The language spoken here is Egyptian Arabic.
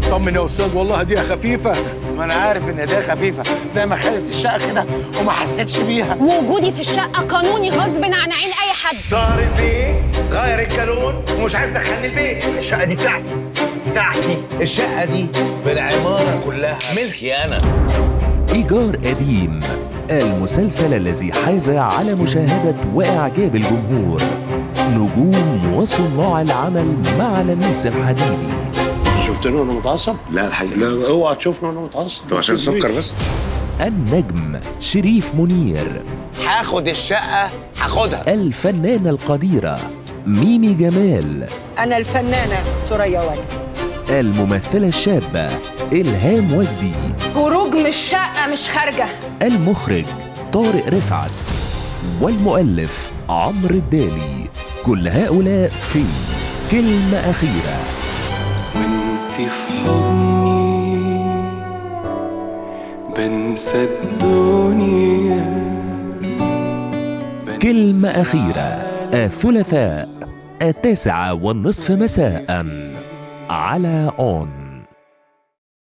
اطمن يا استاذ والله هديه خفيفه ما انا عارف ان ايديها خفيفه زي ما خدت الشقه كده وما حسيتش بيها ووجودي في الشقه قانوني غصب عن عين اي حد صار البيت غير القانون ومش عايز دخلني البيت الشقه دي بتاعتي بتاعتي الشقة دي بالعمارة كلها ملكي أنا إيجار قديم المسلسل الذي حاز على مشاهدة وإعجاب الجمهور نجوم وصناع العمل مع لميس الحديدي شفتني وانا متعصب؟ لا الحقيقه لا اوعى تشوفني وانا متعصب طب عشان السكر بس النجم شريف منير هاخد الشقه هاخدها الفنانة القديرة ميمي جمال أنا الفنانة سوريا وجدي الممثلة الشابة إلهام وجدي خروج من الشقه مش خارجه المخرج طارق رفعت والمؤلف عمرو الدالي كل هؤلاء في كلمة أخيرة وانت في حضني بنسى الدنيا كلمة أخيرة الثلاثاء التاسعة والنصف مساء على أون